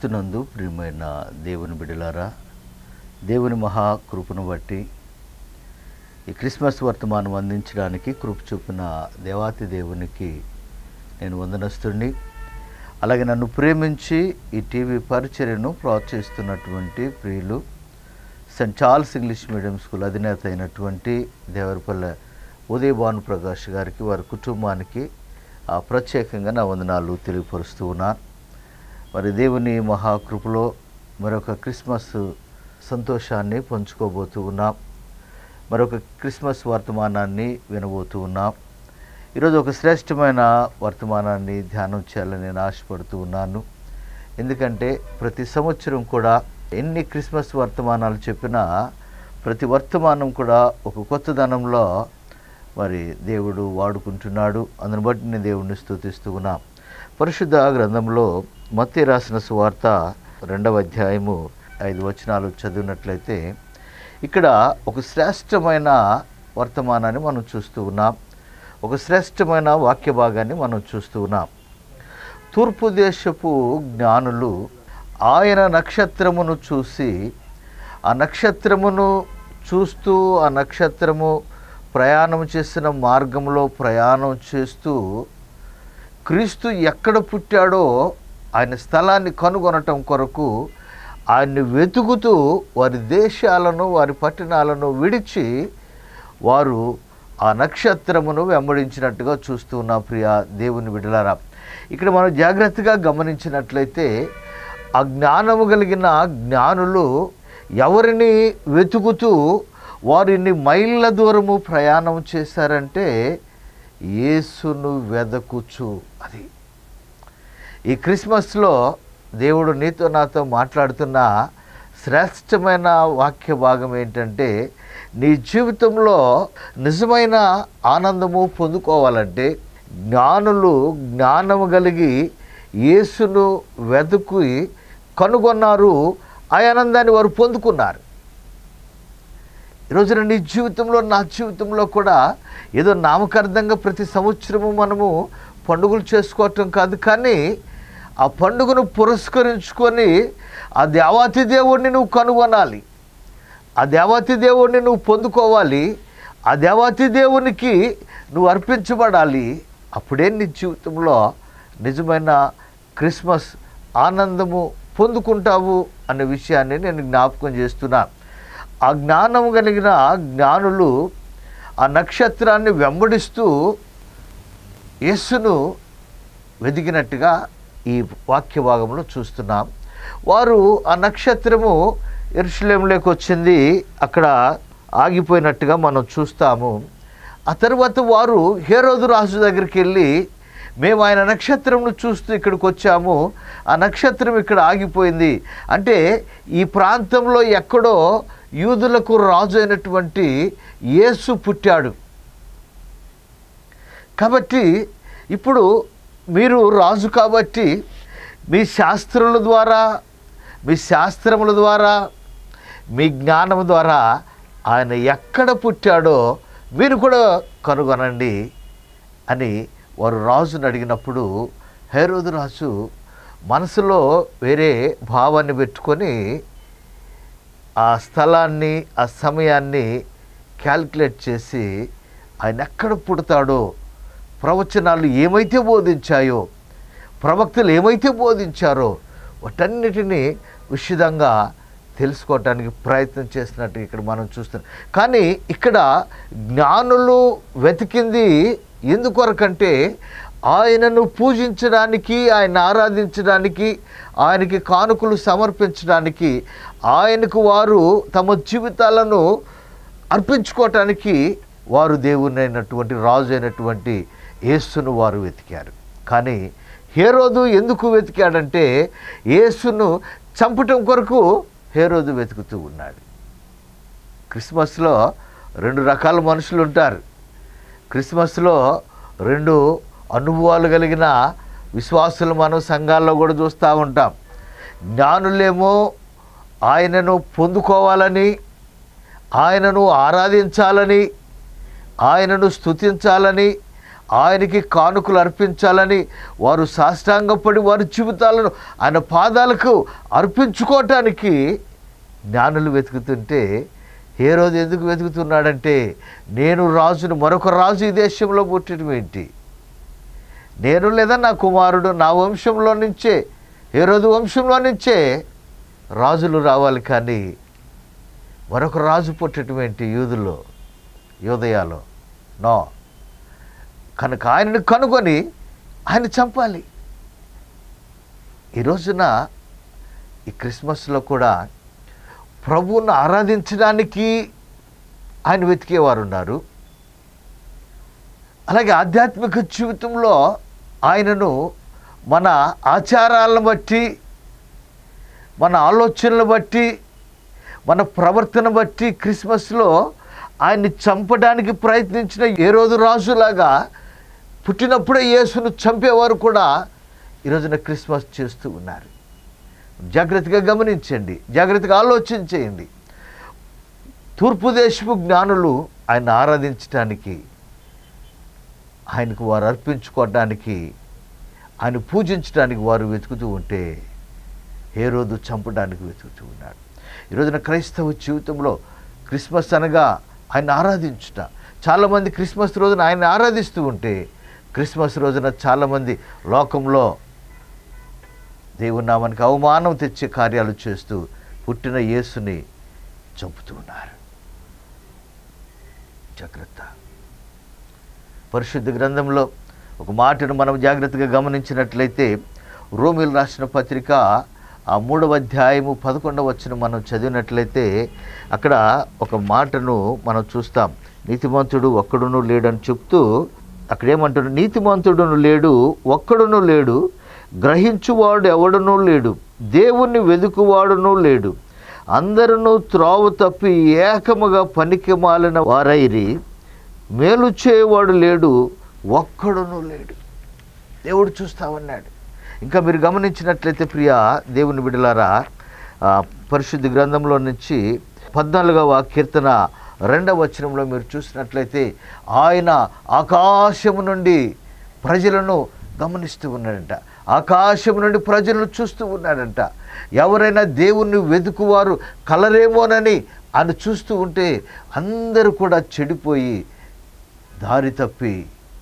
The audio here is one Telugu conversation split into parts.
క్రీస్తునందు ప్రియమైన దేవుని బిడలారా దేవుని మహాకృపను బట్టి ఈ క్రిస్మస్ వర్తమానం అందించడానికి కృప చూపిన దేవాతి దేవునికి నేను వందనస్తుడిని అలాగే నన్ను ప్రేమించి ఈ టీవీ పరిచర్యను ప్రోత్సహిస్తున్నటువంటి ప్రియులు Saint Charles English medium school అధినేత అయినటువంటి దేవరపల్లె ఉదయ్ భాను ప్రకాష్ గారికి వారి కుటుంబానికి ఆ, ప్రత్యేకంగా నా వందనాలు తెలియపరుస్తూ ఉన్నాను మరి దేవుని మహాకృపలో మరొక క్రిస్మస్ సంతోషాన్ని పంచుకోబోతూ ఉన్నాం మరొక క్రిస్మస్ వర్తమానాన్ని వినబోతూ ఉన్నాం ఈరోజు ఒక శ్రేష్టమైన వర్తమానాన్ని ధ్యానం చేయాలని నేను ఆశపడుతూ ఉన్నాను ఎందుకంటే ప్రతి సంవత్సరం కూడా ఎన్ని క్రిస్మస్ వర్తమానాలు చెప్పినా ప్రతి వర్తమానం కూడా ఒక కొత్తదనంలో మరి దేవుడు వాడుకుంటున్నాడు అందుని బట్టి నేను దేవుడిని స్తుతిస్తూ ఉన్నాం పరిశుద్ధ గ్రంథంలో మత్తి రాసిన సువార్త రెండవ అధ్యాయము ఐదు వచనాలు చదివినట్లయితే ఇక్కడ ఒక శ్రేష్టమైన వర్తమానాన్ని మనం చూస్తూ ఉన్నాం ఒక శ్రేష్టమైన వాక్య భాగాన్ని మనం చూస్తూ ఉన్నాం తూర్పు దేశపు జ్ఞానులు ఆయన నక్షత్రమును చూసి ఆ నక్షత్రమును చూస్తూ ఆ నక్షత్రము ప్రయాణం చేసిన మార్గంలో ప్రయాణం చేస్తూ క్రీస్తు ఎక్కడ పుట్టాడో ఆయన స్థలాన్ని కనుగొనటం కొరకు ఆయన్ని వెతుకుతూ వారి దేశాలను వారి పట్టణాలను విడిచి వారు ఆ నక్షత్రమును వెంబడించినట్టుగా చూస్తున్న ప్రియ దేవుని విడలారా ఇక్కడ మనం జాగ్రత్తగా గమనించినట్లయితే ఆ జ్ఞానము కలిగిన జ్ఞానులు ఎవరిని వెతుకుతూ వారిని మైళ్ళ దూరము ప్రయాణం చేశారంటే యేసును వెదకుచు అది ఈ క్రిస్మస్లో దేవుడు నీతో నాతో మాట్లాడుతున్న శ్రేష్టమైన వాక్య భాగం ఏంటంటే నీ జీవితంలో నిజమైన ఆనందము పొందుకోవాలంటే జ్ఞానులు జ్ఞానము కలిగి యేసును వెతుకు కనుగొన్నారు ఆ ఆనందాన్ని వారు పొందుకున్నారు ఈరోజున నీ జీవితంలో నా జీవితంలో కూడా ఏదో నామకార్థంగా ప్రతి సంవత్సరము మనము పండుగలు చేసుకోవటం కాదు కానీ ఆ పండుగను పురస్కరించుకొని ఆ దేవాతి దేవుణ్ణి నువ్వు కనుగొనాలి ఆ దేవాతి దేవుణ్ణి నువ్వు పొందుకోవాలి ఆ దేవాతి దేవునికి నువ్వు అర్పించబడాలి అప్పుడే నీ జీవితంలో నిజమైన క్రిస్మస్ ఆనందము పొందుకుంటావు అనే విషయాన్ని నేను జ్ఞాపకం చేస్తున్నాను ఆ జ్ఞానం కలిగిన జ్ఞానులు ఆ నక్షత్రాన్ని వెంబడిస్తూ యేసును వెదిగినట్టుగా ఈ వాక్య భాగంలో చూస్తున్నాం వారు ఆ నక్షత్రము ఎరుషులేంలోకి వచ్చింది అక్కడ ఆగిపోయినట్టుగా మనం చూస్తాము ఆ తర్వాత వారు హేరోదు రాజు దగ్గరికి వెళ్ళి మేము ఆయన నక్షత్రంను చూస్తూ ఇక్కడికి వచ్చాము ఆ నక్షత్రం ఇక్కడ ఆగిపోయింది అంటే ఈ ప్రాంతంలో ఎక్కడో యూదులకు రాజు అయినటువంటి యేసు పుట్టాడు కాబట్టి ఇప్పుడు మీరు రాజు కాబట్టి మీ శాస్త్రముల ద్వారా మీ శాస్త్రముల ద్వారా మీ జ్ఞానం ద్వారా ఆయన ఎక్కడ పుట్టాడో మీరు కూడా కనుగొనండి అని వారు రాజుని అడిగినప్పుడు హైరోదు రాజు మనసులో వేరే భావాన్ని పెట్టుకొని ఆ స్థలాన్ని ఆ సమయాన్ని క్యాల్కులేట్ చేసి ఆయన ఎక్కడ పుడతాడో ప్రవచనాలు ఏమైతే బోధించాయో ప్రవక్తలు ఏమైతే బోధించారో వాటన్నిటినీ విషిదంగా తెలుసుకోవటానికి ప్రయత్నం చేసినట్టు ఇక్కడ మనం చూస్తున్నాం కానీ ఇక్కడ జ్ఞానులు వెతికింది ఎందుకొరకంటే ఆయనను పూజించడానికి ఆయన ఆరాధించడానికి ఆయనకి కానుకలు సమర్పించడానికి ఆయనకు వారు తమ జీవితాలను అర్పించుకోవటానికి వారు దేవుని అయినటువంటి రాజు అయినటువంటి యేసును వారు వెతికారు కానీ హేరోదు ఎందుకు వెతికాడంటే యేసును చంపటం కొరకు హేరోదు వెతుకుతూ ఉన్నాడు క్రిస్మస్లో రెండు రకాల మనుషులు ఉంటారు క్రిస్మస్లో రెండు అనుభవాలు కలిగిన విశ్వాసులు మనం సంఘాల్లో కూడా చూస్తూ ఉంటాం జ్ఞానులేమో ఆయనను పొందుకోవాలని ఆయనను ఆరాధించాలని ఆయనను స్తుతించాలని ఆయనకి కానుకలు అర్పించాలని వారు సాష్టాంగపడి వారి జీవితాలను ఆయన పాదాలకు అర్పించుకోవటానికి జ్ఞానులు వెతుకుతుంటే ఏ రోజు ఎందుకు వెతుకుతున్నాడంటే నేను రాజును మరొక రాజు ఈ దేశంలో పుట్టడం ఏంటి నేను లేదా నా కుమారుడు నా వంశంలో నుంచే ఏ రోజు వంశంలో నుంచే రాజులు రావాలి కానీ మరొక రాజు పుట్టడం ఏంటి యూదులో యోదయాలో నో కనుక ఆయనను కనుగొని ఆయన చంపాలి ఈ రోజున ఈ క్రిస్మస్లో కూడా ప్రభువును ఆరాధించడానికి ఆయన వెతికేవారు ఉన్నారు అలాగే ఆధ్యాత్మిక జీవితంలో ఆయనను మన ఆచారాలను బట్టి మన ఆలోచనలు బట్టి మన ప్రవర్తన బట్టి క్రిస్మస్లో ఆయన్ని చంపడానికి ప్రయత్నించిన ఏ రోజు రాజులాగా పుట్టినప్పుడే యేసును చంపేవారు కూడా ఈ రోజున క్రిస్మస్ చేస్తూ ఉన్నారు జాగ్రత్తగా గమనించండి జాగ్రత్తగా ఆలోచించేయండి తూర్పు దేశపు జ్ఞానులు ఆయన ఆరాధించటానికి ఆయనకు వారు అర్పించుకోవడానికి ఆయన పూజించడానికి వారు వెతుకుతూ ఉంటే ఏ రోజు చంపడానికి వెతుకుతూ ఉన్నాడు ఈ రోజున క్రైస్తవ జీవితంలో క్రిస్మస్ అనగా ఆయన ఆరాధించుట చాలామంది క్రిస్మస్ రోజున ఆయన ఆరాధిస్తూ ఉంటే క్రిస్మస్ రోజున చాలామంది లోకంలో దేవుని నామానికి అవమానం తెచ్చే కార్యాలు చేస్తూ పుట్టిన యేసుని చంపుతూ ఉన్నారు జాగ్రత్త పరిశుద్ధ గ్రంథంలో ఒక మాటను మనం జాగ్రత్తగా గమనించినట్లయితే రోమిల్ రాసిన పత్రిక ఆ మూడవ అధ్యాయము పదకొండవ వచ్చిన మనం చదివినట్లయితే అక్కడ ఒక మాటను మనం చూస్తాం నీతిమంతుడు ఒక్కడును లేడని చెప్తూ అక్కడ ఏమంటాడు నీతిమంతుడును లేడు ఒక్కడును లేడు గ్రహించువాడు ఎవడునూ లేడు దేవుణ్ణి వెదుకువాడునూ లేడు అందరూ త్రోవ తప్పి ఏకముగా పనికి మాలిన వారైరి మేలు చేయవాడు లేడు ఒక్కడునూ లేడు దేవుడు చూస్తా ఉన్నాడు ఇంకా మీరు గమనించినట్లయితే ప్రియ దేవుని బిడలారా ఆ, పరిశుద్ధ గ్రంథంలో నుంచి పద్నాలుగవ కీర్తన రెండవ వచనంలో మీరు చూసినట్లయితే ఆయన ఆకాశము నుండి ప్రజలను గమనిస్తూ ఉన్నాడంట ఆకాశం నుండి ప్రజలను చూస్తూ ఉన్నాడంట ఎవరైనా దేవుణ్ణి వెతుకువారు కలరేమోనని ఆయన చూస్తూ ఉంటే అందరూ కూడా చెడిపోయి దారి తప్పి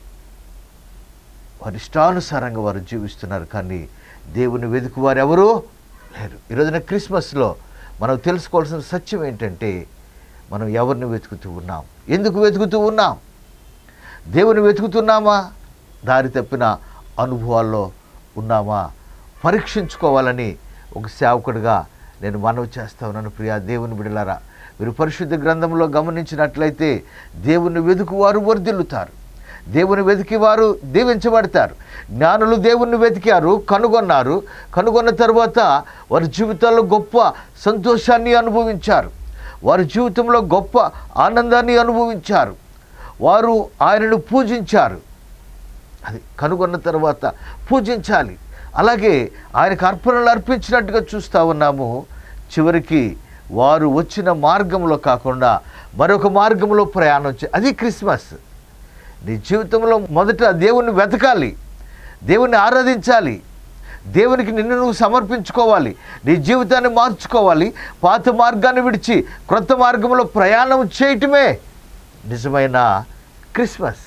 వారి ఇష్టానుసారంగా వారు జీవిస్తున్నారు కానీ దేవుని వెతుకు వారు ఎవరు లేరు ఈరోజున క్రిస్మస్లో మనం తెలుసుకోవాల్సిన సత్యం ఏంటంటే మనం ఎవరిని వెతుకుతూ ఉన్నాం ఎందుకు వెతుకుతూ ఉన్నాం దేవుని వెతుకుతున్నామా దారి తప్పిన అనుభవాల్లో ఉన్నామా పరీక్షించుకోవాలని ఒక సేవకుడిగా నేను మనవి చేస్తా ఉన్నాను ప్రియా దేవుని బిడలారా మీరు పరిశుద్ధ గ్రంథంలో గమనించినట్లయితే దేవుని వెతుకు వారు వర్ధిల్లుతారు దేవుని వెతికి వారు దీవించబడతారు జ్ఞానులు దేవుణ్ణి వెతికారు కనుగొన్నారు కనుగొన్న తర్వాత వారి జీవితాల్లో గొప్ప సంతోషాన్ని అనుభవించారు వారి జీవితంలో గొప్ప ఆనందాన్ని అనుభవించారు వారు ఆయనను పూజించారు అది కనుగొన్న తర్వాత పూజించాలి అలాగే ఆయనకు అర్పణలు అర్పించినట్టుగా చూస్తూ ఉన్నాము చివరికి వారు వచ్చిన మార్గంలో కాకుండా మరొక మార్గంలో ప్రయాణం చే అది క్రిస్మస్ నీ జీవితంలో మొదట దేవుణ్ణి వెతకాలి దేవుణ్ణి ఆరాధించాలి దేవునికి నిన్ను నువ్వు సమర్పించుకోవాలి నీ జీవితాన్ని మార్చుకోవాలి పాత మార్గాన్ని విడిచి క్రొత్త మార్గంలో ప్రయాణం చేయటమే నిజమైన క్రిస్మస్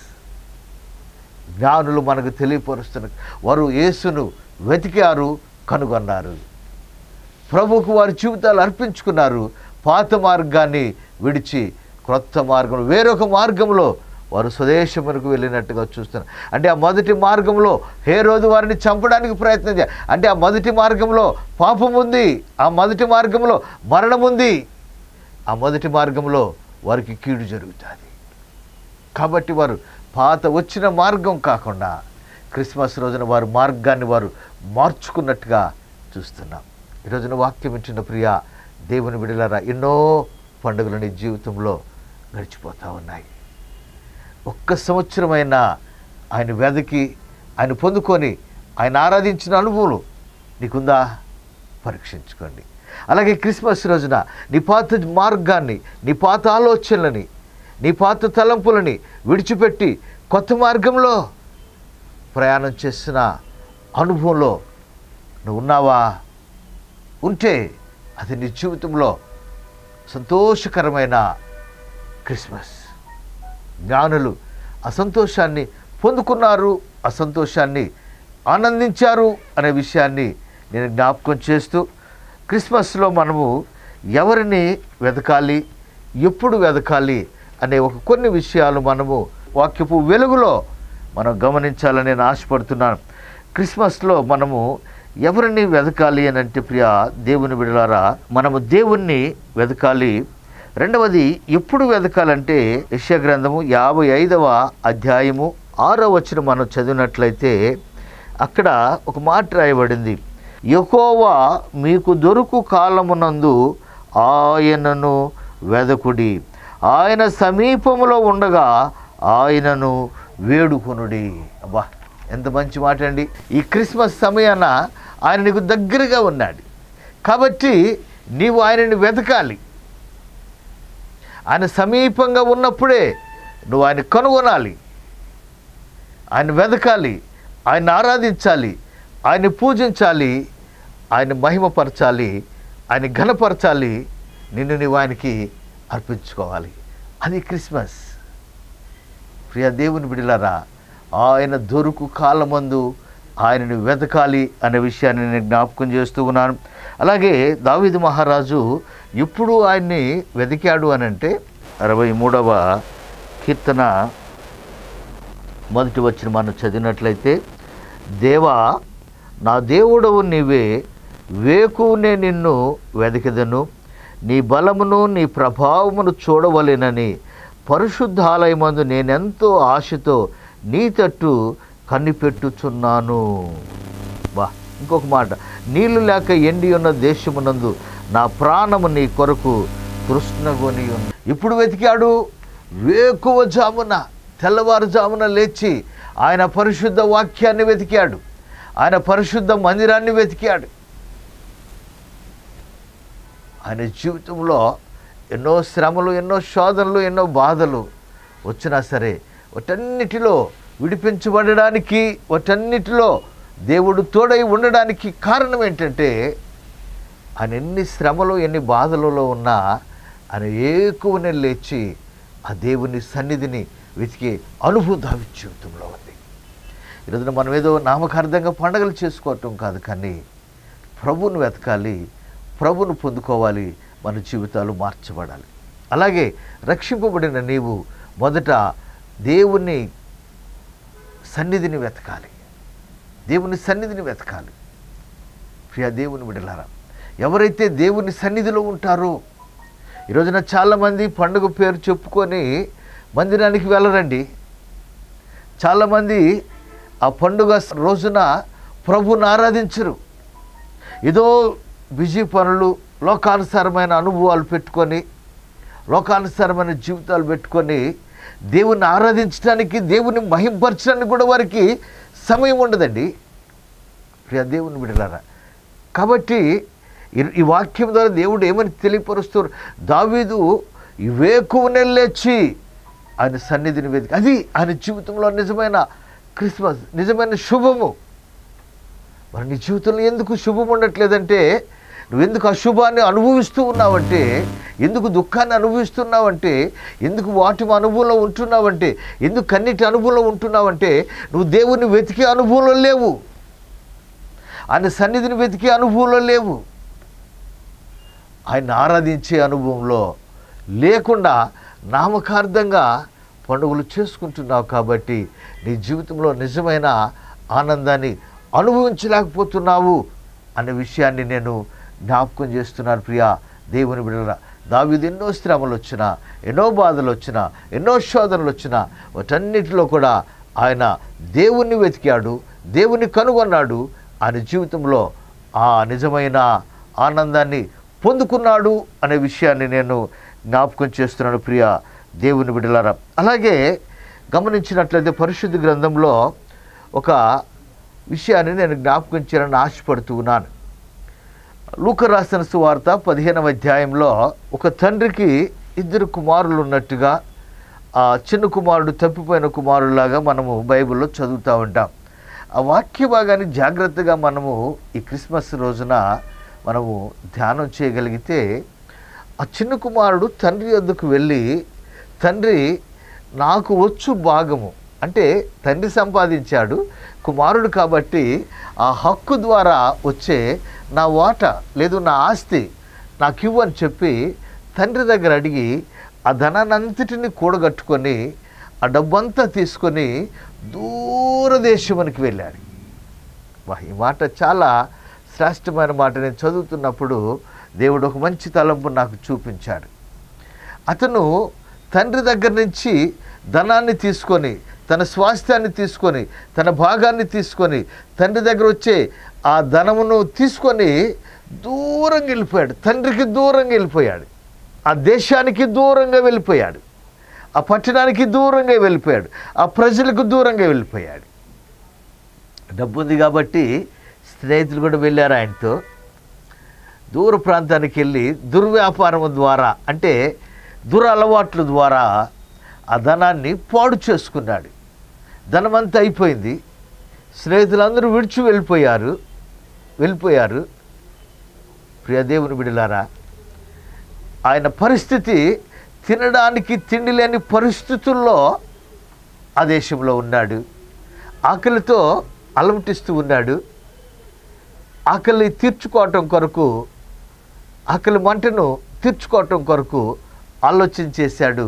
జ్ఞానులు మనకు తెలియపరుస్తున్నారు వారు యేసును వెతికారు కనుగొన్నారు ప్రభువుకు వారి జీవితాలు అర్పించుకున్నారు పాత మార్గాన్ని విడిచి క్రొత్త మార్గం వేరొక మార్గంలో వారు స్వదేశమునకు వెళ్ళినట్టుగా చూస్తున్నారు అంటే ఆ మొదటి మార్గంలో హే రోజు వారిని చంపడానికి ప్రయత్నం చేయాలి అంటే ఆ మొదటి మార్గంలో పాపం ఉంది ఆ మొదటి మార్గంలో మరణం ఉంది ఆ మొదటి మార్గంలో వారికి కీడు జరుగుతుంది కాబట్టి వారు పాత వచ్చిన మార్గం కాకుండా క్రిస్మస్ రోజున వారు మార్గాన్ని వారు మార్చుకున్నట్టుగా చూస్తున్నాం ఈరోజున వాక్యం ఇచ్చిన ప్రియ దేవుని విడలరా ఎన్నో పండుగలు నీ జీవితంలో గడిచిపోతూ ఉన్నాయి ఒక్క సంవత్సరమైనా ఆయన వెదకి ఆయన పొందుకొని ఆయన ఆరాధించిన అనుభవం నీకుందా పరీక్షించుకోండి అలాగే క్రిస్మస్ రోజున నీ పాత మార్గాన్ని నీ పాత ఆలోచనలని నీ పాత తలంపులని విడిచిపెట్టి కొత్త మార్గంలో ప్రయాణం చేసిన అనుభవంలో నువ్వు ఉన్నావా ఉంటే అది నీ జీవితంలో సంతోషకరమైన క్రిస్మస్ జ్ఞానులు ఆ సంతోషాన్ని పొందుకున్నారు ఆ సంతోషాన్ని ఆనందించారు అనే విషయాన్ని నేను జ్ఞాపకం చేస్తూ క్రిస్మస్లో మనము ఎవరిని వెతకాలి ఎప్పుడు వెతకాలి అనే ఒక కొన్ని విషయాలు మనము వాక్యపు వెలుగులో మనం గమనించాలని నేను ఆశపడుతున్నాను క్రిస్మస్లో మనము ఎవరిని వెతకాలి అని అంటే ప్రియ దేవుని విడలారా మనము దేవుణ్ణి వెతకాలి రెండవది ఎప్పుడు వెతకాలంటే యశ్య గ్రంథము యాభై ఐదవ అధ్యాయము ఆరో వచ్చిన మనం చదివినట్లయితే అక్కడ ఒక మాట రాయబడింది యెహోవా మీకు దొరుకు కాలమునందు ఆయనను వెదకుడి ఆయన సమీపములో ఉండగా ఆయనను వేడుకొనుడి అబ్బా ఎంత మంచి మాట అండి ఈ క్రిస్మస్ సమయాన ఆయన నీకు దగ్గరగా ఉన్నాడు కాబట్టి నీవు ఆయనని వెతకాలి ఆయన సమీపంగా ఉన్నప్పుడే నువ్వు ఆయన కనుగొనాలి ఆయన వెతకాలి ఆయన ఆరాధించాలి ఆయన పూజించాలి ఆయన మహిమపరచాలి ఆయన ఘనపరచాలి నిన్ను నీవు ఆయనకి అర్పించుకోవాలి అది క్రిస్మస్ ప్రియ దేవుని బిడిలారా ఆయన దొరుకు కాలమందు ఆయనను వెతకాలి అనే విషయాన్ని నేను జ్ఞాపకం చేస్తూ ఉన్నాను అలాగే దావీదు మహారాజు ఎప్పుడు ఆయన్ని వెతికాడు అని అంటే అరవై మూడవ కీర్తన మొదటి వచ్చిన మనం చదివినట్లయితే దేవా నా దేవుడవు నీవే వేకునే నిన్ను వెతికెదను నీ బలమును నీ ప్రభావమును చూడవలెనని పరిశుద్ధాలయమందు నేనెంతో ఆశతో నీ తట్టు కనిపెట్టుచున్నాను బా ఇంకొక మాట నీళ్లు లేక ఎండి ఉన్న దేశమునందు నా ప్రాణము నీ కొరకు తృష్ణగొని ఉంది ఇప్పుడు వెతికాడు వేకువ జామున తెల్లవారుజామున లేచి ఆయన పరిశుద్ధ వాక్యాన్ని వెతికాడు ఆయన పరిశుద్ధ మందిరాన్ని వెతికాడు ఆయన జీవితంలో ఎన్నో శ్రమలు ఎన్నో శోధనలు ఎన్నో బాధలు వచ్చినా సరే వాటన్నిటిలో విడిపించబడడానికి వాటన్నిటిలో దేవుడు తోడై ఉండడానికి కారణం ఏంటంటే ఆయన ఎన్ని శ్రమలు ఎన్ని బాధలలో ఉన్నా ఆయన ఏకువనే లేచి ఆ దేవుని సన్నిధిని వెతికే అనుభవం దావి జీవితంలో ఉంది ఈరోజున మనం ఏదో నామకార్థంగా పండగలు చేసుకోవటం కాదు కానీ ప్రభువును వెతకాలి ప్రభును పొందుకోవాలి మన జీవితాలు మార్చబడాలి అలాగే రక్షింపబడిన నీవు మొదట దేవుని సన్నిధిని వెతకాలి దేవుని సన్నిధిని వెతకాలి ప్రియ దేవుని విడలారా ఎవరైతే దేవుని సన్నిధిలో ఉంటారో ఈరోజున చాలామంది పండుగ పేరు చెప్పుకొని మందిరానికి వెళ్ళరండి చాలామంది ఆ పండుగ రోజున ప్రభుని ఆరాధించరు ఏదో బిజీ పనులు లోకానుసారమైన అనుభవాలు పెట్టుకొని లోకానుసారమైన జీవితాలు పెట్టుకొని దేవుని ఆరాధించడానికి దేవుని మహింపరచడానికి కూడా వారికి సమయం ఉండదండి ప్రియ దేవుని బిడలారా కాబట్టి ఈ- ఈ వాక్యం ద్వారా దేవుడు ఏమని తెలియపరుస్తారు దావీదు ఈ వేకువనే లేచి ఆయన సన్నిధిని వెతికి అది ఆయన జీవితంలో నిజమైన క్రిస్మస్ నిజమైన శుభము మరి నీ జీవితంలో ఎందుకు శుభం ఉండట్లేదంటే నువ్వు ఎందుకు అశుభాన్ని అనుభవిస్తూ ఉన్నావంటే ఎందుకు దుఃఖాన్ని అనుభవిస్తున్నావంటే ఎందుకు వాటి అనుభవంలో ఉంటున్నావంటే ఎందుకు కన్నిటి అనుభవంలో ఉంటున్నావంటే నువ్వు దేవుని వెతికే అనుభవంలో లేవు ఆయన సన్నిధిని వెతికే అనుభవంలో లేవు ఆయన ఆరాధించే అనుభవంలో లేకుండా నామకార్థంగా పండుగలు చేసుకుంటున్నావు కాబట్టి నీ జీవితంలో నిజమైన ఆనందాన్ని అనుభవించలేకపోతున్నావు అనే విషయాన్ని నేను జ్ఞాపకం చేస్తున్నాను ప్రియా దేవుని బిడ్డల దావీదు ఎన్నో శ్రమలు వచ్చినా ఎన్నో బాధలు వచ్చినా ఎన్నో శోధనలు వచ్చినా వాటన్నిటిలో కూడా ఆయన దేవుణ్ణి వెతికాడు దేవుని కనుగొన్నాడు ఆయన జీవితంలో ఆ నిజమైన ఆనందాన్ని పొందుకున్నాడు అనే విషయాన్ని నేను జ్ఞాపకం చేస్తున్నాను ప్రియ దేవుని బిడ్డలారా అలాగే గమనించినట్లయితే పరిశుద్ధ గ్రంథంలో ఒక విషయాన్ని నేను జ్ఞాపకం చేయాలని ఆశపడుతూ ఉన్నాను లూక రాసిన సువార్త పదిహేనవ అధ్యాయంలో ఒక తండ్రికి ఇద్దరు కుమారులు ఉన్నట్టుగా ఆ చిన్న కుమారుడు తప్పిపోయిన కుమారులాగా మనము బైబిల్లో చదువుతూ ఉంటాం ఆ వాక్య భాగాన్ని జాగ్రత్తగా మనము ఈ క్రిస్మస్ రోజున మనము ధ్యానం చేయగలిగితే ఆ చిన్న కుమారుడు తండ్రి వద్దకు వెళ్ళి తండ్రి నాకు వచ్చు భాగము అంటే తండ్రి సంపాదించాడు కుమారుడు కాబట్టి ఆ హక్కు ద్వారా వచ్చే నా వాట లేదు నా ఆస్తి నాకు ఇవ్వు అని చెప్పి తండ్రి దగ్గర అడిగి ఆ ధనాన్నంతటిని కూడగట్టుకొని ఆ డబ్బంతా తీసుకొని దూరదేశమునికి వెళ్ళాడు వా, ఈ మాట చాలా శ్రేష్టమైన మాట నేను చదువుతున్నప్పుడు దేవుడు ఒక మంచి తలంపు నాకు చూపించాడు అతను తండ్రి దగ్గర నుంచి ధనాన్ని తీసుకొని తన స్వాస్థ్యాన్ని తీసుకొని తన భాగాన్ని తీసుకొని తండ్రి దగ్గర వచ్చే ఆ ధనమును తీసుకొని దూరంగా వెళ్ళిపోయాడు తండ్రికి దూరంగా వెళ్ళిపోయాడు ఆ దేశానికి దూరంగా వెళ్ళిపోయాడు ఆ పట్టణానికి దూరంగా వెళ్ళిపోయాడు ఆ ప్రజలకు దూరంగా వెళ్ళిపోయాడు డబ్బు ఉంది కాబట్టి స్నేహితులు కూడా వెళ్ళారు ఆయనతో దూర ప్రాంతానికి వెళ్ళి దుర్వ్యాపారం ద్వారా అంటే దురలవాట్ల ద్వారా ఆ ధనాన్ని పాడు చేసుకున్నాడు ధనమంతా అయిపోయింది స్నేహితులందరూ విడిచి వెళ్ళిపోయారు వెళ్ళిపోయారు ప్రియదేవుని బిడలారా ఆయన పరిస్థితి తినడానికి తిండి లేని పరిస్థితుల్లో ఆ దేశంలో ఉన్నాడు ఆకలితో అలమటిస్తూ ఉన్నాడు ఆకలి తీర్చుకోవటం కొరకు ఆకలి మంటను తీర్చుకోవటం కొరకు ఆలోచన చేశాడు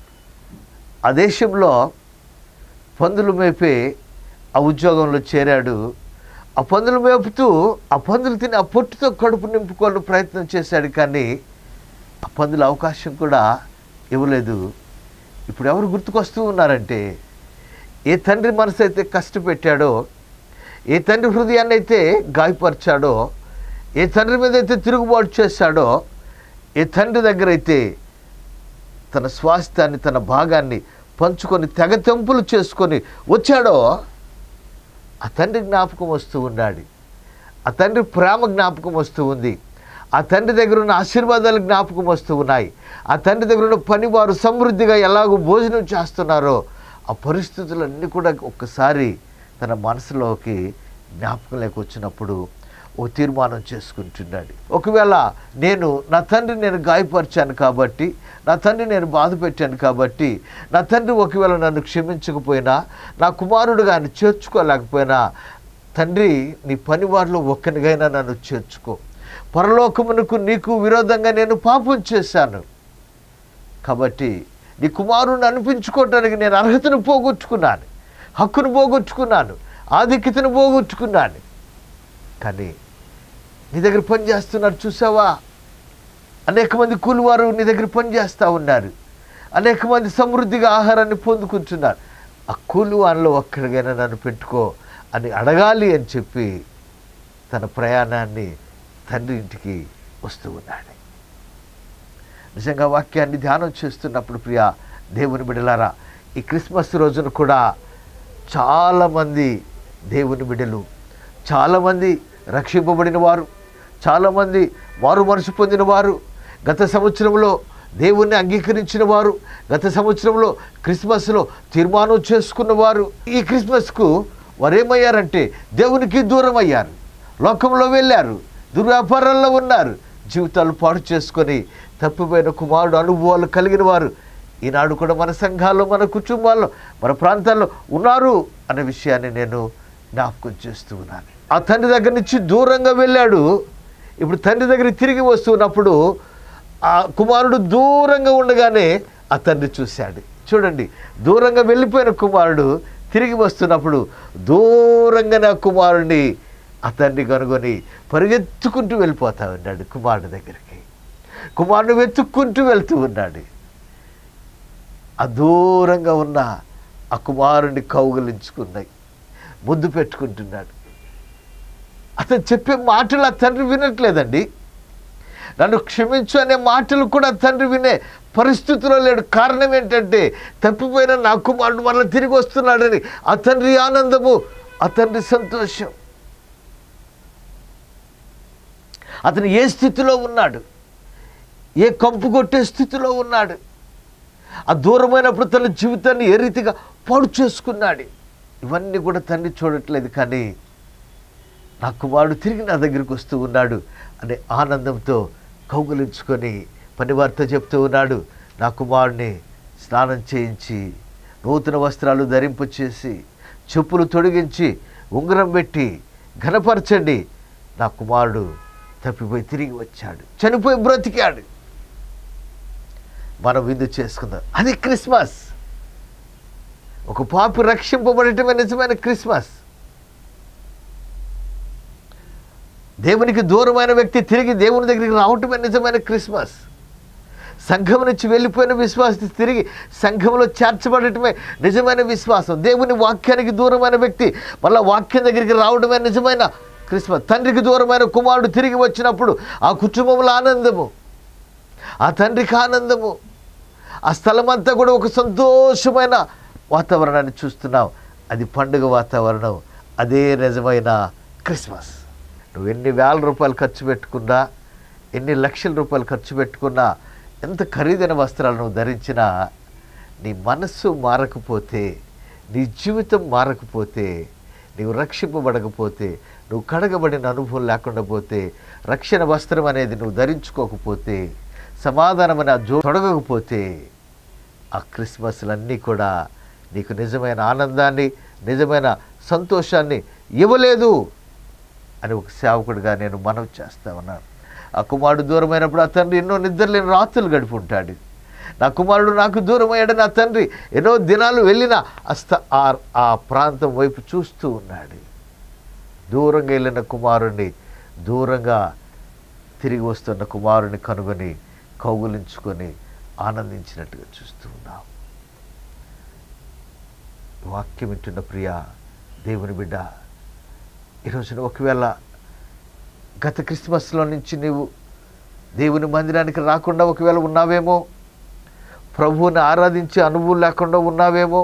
ఆ దేశంలో పందులు మేపే ఆ ఉద్యోగంలో చేరాడు ఆ పందులు మేపుతూ ఆ పందులు తిని ఆ పొట్టుతో కడుపు నింపుకోవాలని ప్రయత్నం చేశాడు కానీ ఆ పందుల అవకాశం కూడా ఇవ్వలేదు ఇప్పుడు ఎవరు గుర్తుకొస్తూ ఉన్నారంటే ఏ తండ్రి మనసు అయితే కష్టపెట్టాడో ఏ తండ్రి హృదయాన్ని అయితే గాయపరిచాడో ఏ తండ్రి మీద అయితే తిరుగుబాటు చేశాడో ఏ తండ్రి దగ్గర అయితే తన స్వాస్థ్యాన్ని తన భాగాన్ని పంచుకొని తెగ తెంపులు చేసుకొని వచ్చాడో ఆ తండ్రి జ్ఞాపకం వస్తూ ఉన్నాడు ఆ తండ్రి ప్రేమ జ్ఞాపకం వస్తూ ఉంది ఆ తండ్రి దగ్గర ఉన్న ఆశీర్వాదాలు జ్ఞాపకం వస్తూ ఉన్నాయి ఆ తండ్రి దగ్గర ఉన్న పని వారు సమృద్ధిగా ఎలాగో భోజనం చేస్తున్నారో ఆ పరిస్థితులన్నీ కూడా ఒక్కసారి తన మనసులోకి జ్ఞాపకం లేక వచ్చినప్పుడు ఓ తీర్మానం చేసుకుంటున్నాడు ఒకవేళ నేను నా తండ్రి నేను గాయపరిచాను కాబట్టి నా తండ్రి నేను బాధ పెట్టాను కాబట్టి నా తండ్రి ఒకవేళ నన్ను క్షమించకపోయినా నా కుమారుడుగా ఆయన చేర్చుకోలేకపోయినా తండ్రి నీ పనివారిలో ఒక్కనిగైనా నన్ను చేర్చుకో పరలోకమునకు నీకు విరోధంగా నేను పాపం చేశాను కాబట్టి నీ కుమారుని అనిపించుకోవటానికి నేను అర్హతను పోగొట్టుకున్నాను హక్కును పోగొట్టుకున్నాను ఆధిక్యతను పోగొట్టుకున్నాను కానీ నీ దగ్గర పని చేస్తున్నారు చూసావా అనేక మంది కూలివారు నీ దగ్గర పని చేస్తూ ఉన్నారు అనేక మంది సమృద్ధిగా ఆహారాన్ని పొందుకుంటున్నారు ఆ కూలి వారిలో ఒక్కడిగైనా నన్ను పెట్టుకో అని అడగాలి అని చెప్పి తన ప్రయాణాన్ని తండ్రి ఇంటికి వస్తూ ఉన్నాడు నిజంగా వాక్యాన్ని ధ్యానం చేస్తున్నప్పుడు ప్రియ దేవుని బిడలారా ఈ క్రిస్మస్ రోజున కూడా చాలామంది దేవుని బిడ్డలు చాలామంది రక్షింపబడిన వారు చాలామంది వారు మనసు పొందిన వారు గత సంవత్సరంలో దేవుణ్ణి అంగీకరించిన వారు గత సంవత్సరంలో క్రిస్మస్లో తీర్మానం చేసుకున్న వారు ఈ క్రిస్మస్కు వారు ఏమయ్యారంటే దేవునికి దూరం అయ్యారు లోకంలో వెళ్ళారు దుర్వ్యాపారాల్లో ఉన్నారు జీవితాలు పాడు చేసుకొని తప్పిపోయిన కుమారుడు అనుభవాలు కలిగిన వారు ఈనాడు కూడా మన సంఘాల్లో మన కుటుంబాల్లో మన ప్రాంతాల్లో ఉన్నారు అనే విషయాన్ని నేను జ్ఞాపకం చేస్తూ ఉన్నాను ఆ తండ్రి దగ్గర నుంచి దూరంగా వెళ్ళాడు ఇప్పుడు తండ్రి దగ్గర తిరిగి వస్తున్నప్పుడు ఆ కుమారుడు దూరంగా ఉండగానే ఆ తండ్రి చూశాడు చూడండి దూరంగా వెళ్ళిపోయిన కుమారుడు తిరిగి వస్తున్నప్పుడు దూరంగా నా కుమారుడిని ఆ తండ్రి కనుగొని పరిగెత్తుకుంటూ వెళ్ళిపోతా ఉన్నాడు కుమారుడి దగ్గరికి కుమారుడు వెతుక్కుంటూ వెళ్తూ ఉన్నాడు ఆ దూరంగా ఉన్న ఆ కుమారుని కౌగులించుకున్నాయి ముద్దు పెట్టుకుంటున్నాడు అతను చెప్పే మాటలు ఆ తండ్రి వినట్లేదండి నన్ను క్షమించు అనే మాటలు కూడా తండ్రి వినే పరిస్థితిలో లేడు కారణం ఏంటంటే తప్పిపోయిన నా కుమారుడు మళ్ళీ తిరిగి వస్తున్నాడని ఆ తండ్రి ఆనందము ఆ తండ్రి సంతోషం అతను ఏ స్థితిలో ఉన్నాడు ఏ కంపు కొట్టే స్థితిలో ఉన్నాడు ఆ దూరమైనప్పుడు తన జీవితాన్ని ఏ రీతిగా పాడు చేసుకున్నాడు ఇవన్నీ కూడా తండ్రి చూడట్లేదు కానీ నా కుమారుడు తిరిగి నా దగ్గరికి వస్తూ ఉన్నాడు అనే ఆనందంతో కౌగులించుకొని పనివార్త చెప్తూ ఉన్నాడు నా కుమారుడిని స్నానం చేయించి నూతన వస్త్రాలు ధరింపు చేసి చెప్పులు తొడిగించి ఉంగరం పెట్టి ఘనపరచండి నా కుమారుడు తప్పిపోయి తిరిగి వచ్చాడు చనిపోయి బ్రతికాడు మనం విందు చేసుకుందాం అది క్రిస్మస్ ఒక పాపి రక్షింపబడటమే నిజమైన క్రిస్మస్ దేవునికి దూరమైన వ్యక్తి తిరిగి దేవుని దగ్గరికి రావటమే నిజమైన క్రిస్మస్ సంఘం నుంచి వెళ్ళిపోయిన విశ్వాసి తిరిగి సంఘంలో చేర్చబడటమే నిజమైన విశ్వాసం దేవుని వాక్యానికి దూరమైన వ్యక్తి మళ్ళీ వాక్యం దగ్గరికి రావడమే నిజమైన క్రిస్మస్ తండ్రికి దూరమైన కుమారుడు తిరిగి వచ్చినప్పుడు ఆ కుటుంబంలో ఆనందము ఆ తండ్రికి ఆనందము ఆ స్థలం అంతా కూడా ఒక సంతోషమైన వాతావరణాన్ని చూస్తున్నాం అది పండుగ వాతావరణం అదే నిజమైన క్రిస్మస్ నువ్వు ఎన్ని వేల రూపాయలు ఖర్చు పెట్టుకున్నా ఎన్ని లక్షల రూపాయలు ఖర్చు పెట్టుకున్నా ఎంత ఖరీదైన వస్త్రాలు నువ్వు ధరించినా నీ మనస్సు మారకపోతే నీ జీవితం మారకపోతే నీవు రక్షింపబడకపోతే నువ్వు కడగబడిన అనుభవం లేకుండా పోతే రక్షణ వస్త్రం అనేది నువ్వు ధరించుకోకపోతే సమాధానం అనే ఆ జో తొడగకపోతే ఆ క్రిస్మస్లన్నీ కూడా నీకు నిజమైన ఆనందాన్ని నిజమైన సంతోషాన్ని ఇవ్వలేదు అని ఒక సేవకుడిగా నేను మనవి చేస్తా ఉన్నాను ఆ కుమారుడు దూరమైనప్పుడు ఆ తండ్రి ఎన్నో నిద్రలేని రాత్రులు గడిపి ఉంటాడు నా కుమారుడు నాకు దూరమయ్యాడు నా తండ్రి ఎన్నో దినాలు వెళ్ళిన అస్త ఆ ఆ ప్రాంతం వైపు చూస్తూ ఉన్నాడు దూరంగా వెళ్ళిన కుమారుణ్ణి దూరంగా తిరిగి వస్తున్న కుమారుని కనుగొని కౌగులించుకొని ఆనందించినట్టుగా చూస్తూ ఉన్నాం వాక్యం వింటున్న ప్రియ దేవుని బిడ్డ ఈరోజున ఒకవేళ గత క్రిస్మస్లో నుంచి నీవు దేవుని మందిరానికి రాకుండా ఒకవేళ ఉన్నావేమో ప్రభువుని ఆరాధించే అనుభవం లేకుండా ఉన్నావేమో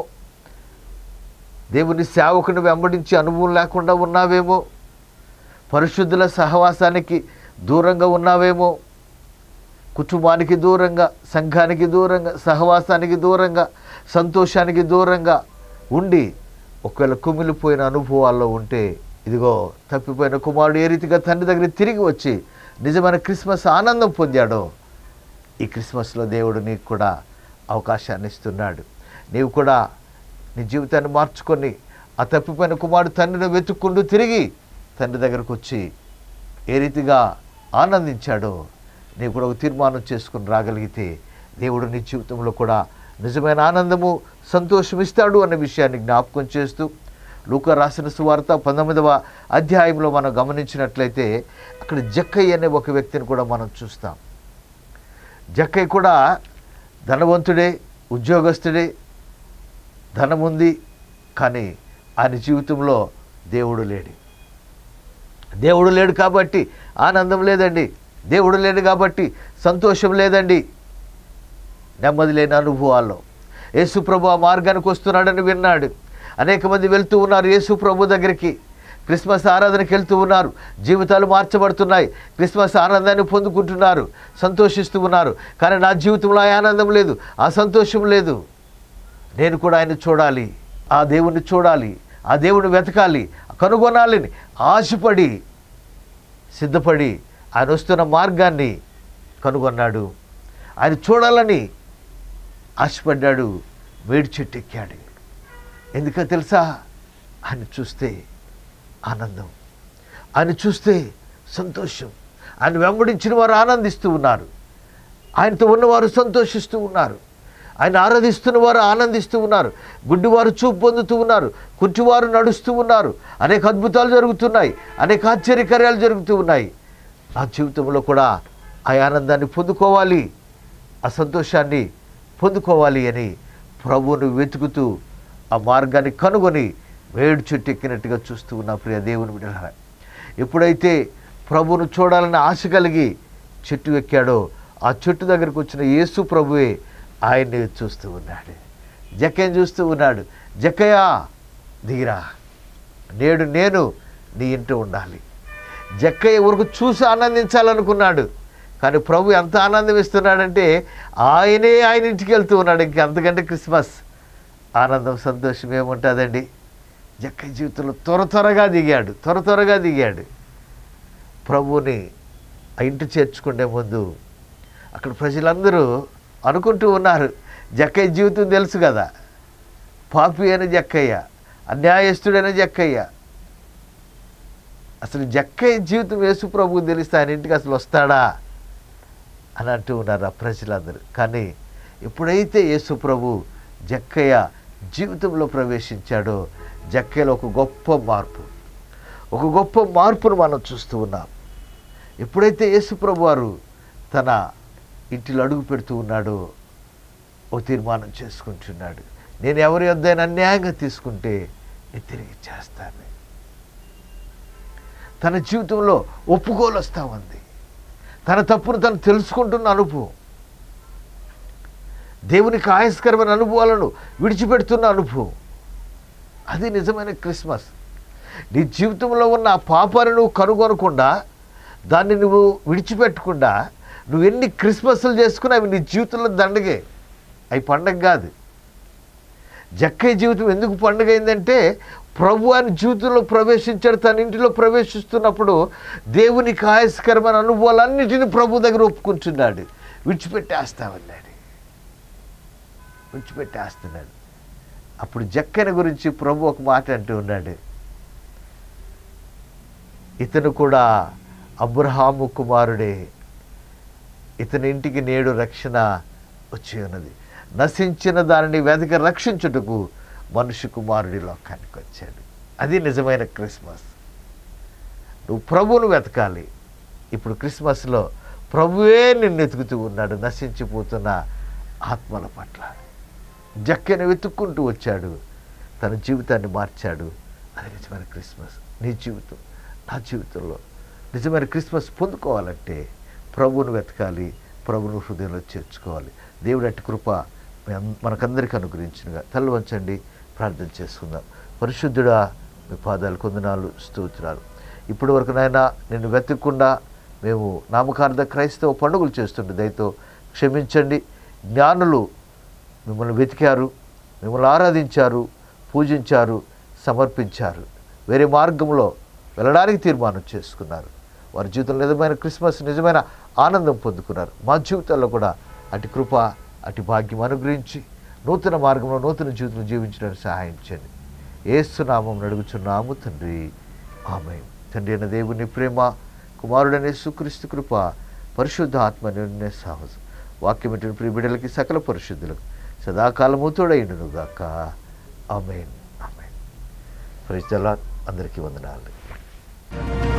దేవుని సేవకుని వెంబడించే అనుభవం లేకుండా ఉన్నావేమో పరిశుద్ధుల సహవాసానికి దూరంగా ఉన్నావేమో కుటుంబానికి దూరంగా సంఘానికి దూరంగా సహవాసానికి దూరంగా సంతోషానికి దూరంగా ఉండి ఒకవేళ కుమిలిపోయిన అనుభవాల్లో ఉంటే ఇదిగో తప్పిపోయిన కుమారుడు ఏ రీతిగా తండ్రి దగ్గర తిరిగి వచ్చి నిజమైన క్రిస్మస్ ఆనందం పొందాడో ఈ క్రిస్మస్లో దేవుడు నీకు కూడా అవకాశాన్ని ఇస్తున్నాడు నీవు కూడా నీ జీవితాన్ని మార్చుకొని ఆ తప్పిపోయిన కుమారుడు తండ్రిని వెతుక్కుంటూ తిరిగి తండ్రి దగ్గరకు వచ్చి ఏ రీతిగా ఆనందించాడో నీవు కూడా ఒక తీర్మానం చేసుకుని రాగలిగితే దేవుడు నీ జీవితంలో కూడా నిజమైన ఆనందము సంతోషం ఇస్తాడు అనే విషయాన్ని జ్ఞాపకం చేస్తూ లూకా రాసిన సువార్త పంతొమ్మిదవ అధ్యాయంలో మనం గమనించినట్లయితే అక్కడ జక్కయ్య అనే ఒక వ్యక్తిని కూడా మనం చూస్తాం జక్కయ్య కూడా ధనవంతుడే ఉద్యోగస్తుడే ధనం ఉంది కానీ ఆయన జీవితంలో దేవుడు లేడు దేవుడు లేడు కాబట్టి ఆనందం లేదండి దేవుడు లేడు కాబట్టి సంతోషం లేదండి నెమ్మది లేని అనుభవాల్లో యేసు ప్రభు ఆ మార్గానికి వస్తున్నాడని విన్నాడు అనేక మంది వెళ్తూ ఉన్నారు యేసు ప్రభు దగ్గరికి క్రిస్మస్ ఆరాధనకి వెళ్తూ ఉన్నారు జీవితాలు మార్చబడుతున్నాయి క్రిస్మస్ ఆనందాన్ని పొందుకుంటున్నారు సంతోషిస్తూ ఉన్నారు కానీ నా జీవితంలో ఆ ఆనందం లేదు ఆ సంతోషం లేదు నేను కూడా ఆయన చూడాలి ఆ దేవుణ్ణి చూడాలి ఆ దేవుని వెతకాలి కనుగొనాలని ఆశపడి సిద్ధపడి ఆయన వస్తున్న మార్గాన్ని కనుగొన్నాడు ఆయన చూడాలని ఆశపడ్డాడు వేడి చెట్టు ఎక్కాడు ఎందుకో తెలుసా ఆయన చూస్తే ఆనందం ఆయన చూస్తే సంతోషం ఆయన వెంబడించిన వారు ఆనందిస్తూ ఉన్నారు ఆయనతో ఉన్నవారు సంతోషిస్తూ ఉన్నారు ఆయన ఆరాధిస్తున్న వారు ఆనందిస్తూ ఉన్నారు గుడ్డివారు చూపు పొందుతూ ఉన్నారు కుంటివారు నడుస్తూ ఉన్నారు అనేక అద్భుతాలు జరుగుతున్నాయి అనేక ఆశ్చర్యకార్యాలు జరుగుతూ ఉన్నాయి నా జీవితంలో కూడా ఆ ఆనందాన్ని పొందుకోవాలి ఆ సంతోషాన్ని పొందుకోవాలి అని ప్రభువును వెతుకుతూ ఆ మార్గాన్ని కనుగొని వేడి చెట్టు ఎక్కినట్టుగా చూస్తూ ఉన్న ప్రియ దేవుని బిడ్డలారా ఎప్పుడైతే ప్రభువును చూడాలని ఆశ కలిగి చెట్టు ఎక్కాడో ఆ చెట్టు దగ్గరకు వచ్చిన యేసు ప్రభువే ఆయన్ని చూస్తూ ఉన్నాడు జక్కయ్యని చూస్తూ ఉన్నాడు జక్కయ్య దిగిరా నేడు నేను నీ ఇంట ఉండాలి జక్కయ్య ఊరికి చూసి ఆనందించాలనుకున్నాడు కానీ ప్రభు ఎంత ఆనందం ఇస్తున్నాడంటే ఆయనే ఆయన ఇంటికి వెళ్తూ ఉన్నాడు ఇంక అంతకంటే క్రిస్మస్ ఆనందం సంతోషం ఏముంటుందండి జక్కయ్య జీవితంలో త్వర త్వరగా దిగాడు త్వర త్వరగా దిగాడు ప్రభువుని ఆ ఇంటి చేర్చుకునే ముందు అక్కడ ప్రజలందరూ అనుకుంటూ ఉన్నారు జక్కయ్య జీవితం తెలుసు కదా పాపి అయిన జక్కయ్య అన్యాయస్తుడైన జక్కయ్య అసలు జక్కయ్య జీవితం యేసు ప్రభువు తెలిస్తే ఆయన ఇంటికి అసలు వస్తాడా అని అంటూ ఉన్నారు ఆ ప్రజలందరూ కానీ ఎప్పుడైతే యేసు ప్రభు జక్కయ్య జీవితంలో ప్రవేశించాడో జక్కయ్యలో ఒక గొప్ప మార్పు ఒక గొప్ప మార్పును మనం చూస్తూ ఉన్నాం ఎప్పుడైతే యేసు ప్రభు వారు తన ఇంటిలో అడుగు పెడుతూ ఉన్నాడో ఒక తీర్మానం చేసుకుంటున్నాడు నేను ఎవరి వద్దైనా అన్యాయంగా తీసుకుంటే నేను తిరిగి చేస్తాను తన జీవితంలో ఒప్పుకోలు వస్తూ ఉంది తన తప్పును తను తెలుసుకుంటున్న అనుభవం దేవునికి ఆయస్కరమైన అనుభవాలను విడిచిపెడుతున్న అనుభవం అది నిజమైన క్రిస్మస్ నీ జీవితంలో ఉన్న ఆ పాపాన్ని నువ్వు కనుగొనకుండా దాన్ని నువ్వు విడిచిపెట్టకుండా నువ్వు ఎన్ని క్రిస్మస్లు చేసుకున్నా అవి నీ జీవితంలో దండగే అవి పండగ కాదు జక్కయ్య జీవితం ఎందుకు పండుగ అయిందంటే ప్రభు అని జీవితంలో ప్రవేశించాడు తన ఇంటిలో ప్రవేశిస్తున్నప్పుడు దేవునికి ఆయస్కరమైన అనుభవాలన్నిటిని ప్రభు దగ్గర ఒప్పుకుంటున్నాడు విడిచిపెట్టేస్తామన్నాడు విడిచిపెట్టేస్తున్నాడు అప్పుడు జక్కన గురించి ప్రభు ఒక మాట అంటూ ఉన్నాడు ఇతను కూడా అబ్రహాము కుమారుడే ఇతని ఇంటికి నేడు రక్షణ వచ్చి ఉన్నది నశించిన దానిని వెతక రక్షించుటకు మనుషు కుమారుడి లోకానికి వచ్చాడు అది నిజమైన క్రిస్మస్ నువ్వు ప్రభువును వెతకాలి ఇప్పుడు క్రిస్మస్లో ప్రభువే నిన్ను వెతుకుతూ ఉన్నాడు నశించిపోతున్న ఆత్మల పట్ల జక్కని వెతుక్కుంటూ వచ్చాడు తన జీవితాన్ని మార్చాడు అది నిజమైన క్రిస్మస్ నీ జీవితం నా జీవితంలో నిజమైన క్రిస్మస్ పొందుకోవాలంటే ప్రభువును వెతకాలి ప్రభువును హృదయంలో చేర్చుకోవాలి దేవుడు అట్టి కృప మీ అన్- మనకందరికీ అనుగ్రహించినగా తల్లి వంచండి ప్రార్థన చేసుకుందాం పరిశుద్ధుడా మీ పాదాలు కొందనాలు స్తోత్రాలు ఇప్పటి వరకు నాయన నిన్ను వెతకకుండా మేము నామకార్థ క్రైస్తవ పండుగలు చేస్తుంటే దయతో క్షమించండి జ్ఞానులు మిమ్మల్ని వెతికారు మిమ్మల్ని ఆరాధించారు పూజించారు సమర్పించారు వేరే మార్గంలో వెళ్ళడానికి తీర్మానం చేసుకున్నారు వారి జీవితంలో నిజమైన క్రిస్మస్ నిజమైన ఆనందం పొందుకున్నారు మా జీవితాల్లో కూడా అటు కృప అటు భాగ్యం అనుగ్రహించి నూతన మార్గంలో నూతన జీవితం జీవించడానికి సహాయం చేయండి ఏసునామం అడుగుచున్నాము తండ్రి ఆమె తండ్రి అయిన దేవుని ప్రేమ కుమారుడనే సుక్రీస్తు కృప పరిశుద్ధ ఆత్మ నిర్ణయ సాహసం వాక్యమిటిన ప్రియ బిడ్డలకి సకల పరిశుద్ధులకు సదాకాలము తోడైండును గాక amen amen praise the Lord. అందరికీ వందనాలు